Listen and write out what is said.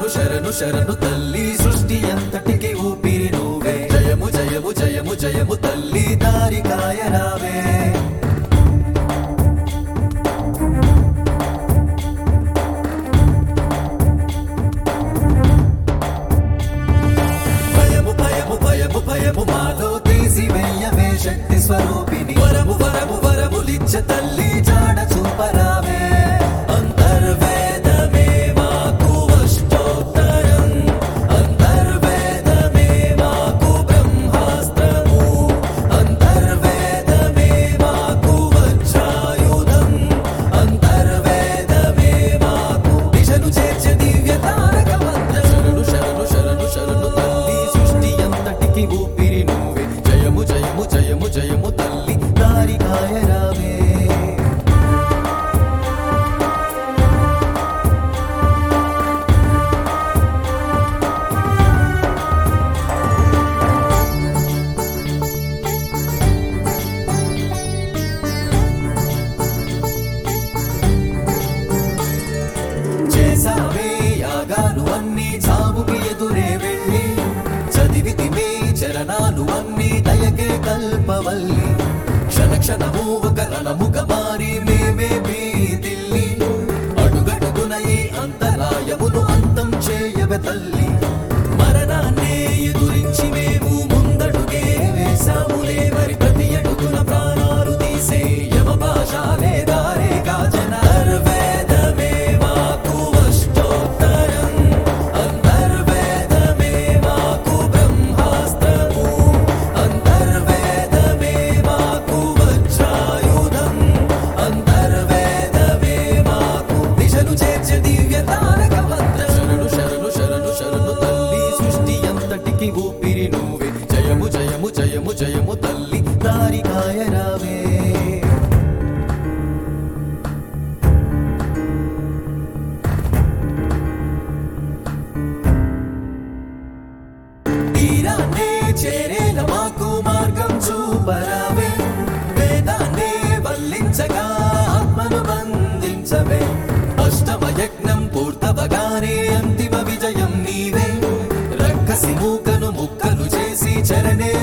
శరణు శరణు శరణు తల్లి సృష్టి అంతటికి ఊపిరి నువ్వే జయము జయము జయము జయము తల్లి దారి కాయరావే భయము భయము భయము భయము మాలో తీసి వెయ్యవే శక్తి స్వరూపిణి వరము వరము వరములిచ్చ తల్లి జాడ చూపరావే అంతర్వేదమే మాకు అష్టోత్తరం అంతర్వేదమే మాకు బ్రహ్మాస్త్రము అంతర్వేదమే మాకు వజ్రాయుధం అంతర్వేదమే మాకు దిశను చేర్చే దివ్య తారక మంత్రం శరణు శరణు శరణు శరణు తల్లి సృష్టి అంతటికి ఊపిరి నువ్వే జయము జయము జయము జయము తల్లి దారి కాయరావే చేసావే యాగాలు అన్ని చావుకి ఎదురే వెళ్ళి చదివితి మీ చరణాలు అన్ని దయకే కల్పవల్లి క్షణ క్షణము ఒక రణముగా మారి మేమే బీదిల్లి అడుగడుగున ఈ అంతరాయమును అంతం చేయవే తల్లి మరణాన్నే ఎదురించి మేము ముందడుగే వేశాములే మరి ప్రతి అడుగున ప్రాణాలు తీసే యమ భాషాలే దారే కాజన అంతర్వేదమే మాకు అష్టోత్తరం అంతర్వేదమే మాకు బ్రహ్మాస్త్రము అంతర్వేదమే మాకు వజ్రాయుధం అంతర్వేదమే మాకు దిశను చేర్చే దివ్య తారక మంత్రం శరణు శరణు శరణు శరణు తల్లి సృష్టి అంతటికి ఊపిరి నువ్వే జయము జయము జయము జయము తల్లి దారి కాయరావే తీరాన్నే చేరేల మాకు మార్గం చూపరావే వేదాన్నే వల్లించగా ఆత్మను బంధించవే అష్టమ యజ్ఞం పూర్తవగానే అంతిమ విజయం నీవే రక్కసి మూకను ముక్కలు చేసి చరణే